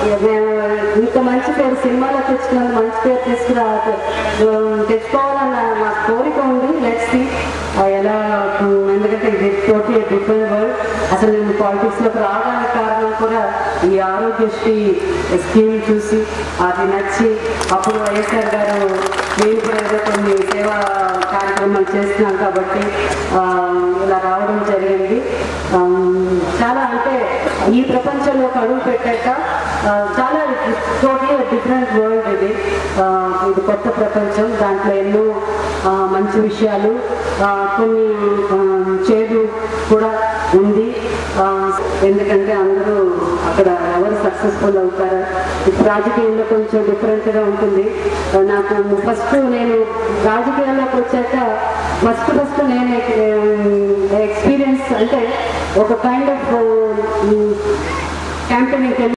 మేము ఇంత మంచి పేరు సినిమాలో తెచ్చుకున్న మంచి పేరు తీసుకురా తెచ్చుకోవాలన్న నా కోరిక ఉంది లెట్స్ సి ఎలా ఉమ్, ఎందుకంటే ఇది టోటలీ డిఫరెంట్ వరల్డ్ అసలు నేను పాలిటిక్స్ లోకి రావడానికి కారణం కూడా ఈ ఆరోగ్యశ్రీ స్కీమ్ చూసి అది నచ్చి అప్పుడు వైఎస్ఆర్ గారు నేను కూడా ఏదో కొన్ని సేవా కార్యక్రమాలు చేస్తున్నాను కాబట్టి ఆ, ఇలా రావడం జరిగింది ఆ, చాలా అంటే ఈ ప్రపంచంలో ఒక అడుగు పెట్టాక ఆ, చాలా టోటలీ డిఫరెంట్ వరల్డ్ ఇది ఆ, ఇది కొత్త ప్రపంచం దాంట్లో ఎన్నో ఆ, మంచి విషయాలు ఆ, కొన్ని ఆ, చేదు కూడా ఉంది ఆ, ఎందుకంటే అందరూ అక్కడ ఎవరు సక్సెస్ఫుల్ అవుతారా ఇప్పుడు రాజకీయంలో కొంచెం డిఫరెంట్గా ఉంటుంది ఆ, నాకు ఫస్ట్ నేను రాజకీయాల్లోకి వచ్చాక ఫస్ట్ ఫస్ట్ నేను ఎక్స్పీరియన్స్ అంటే ఒక కైండ్ ఆఫ్ క్యాంపెయినింగ్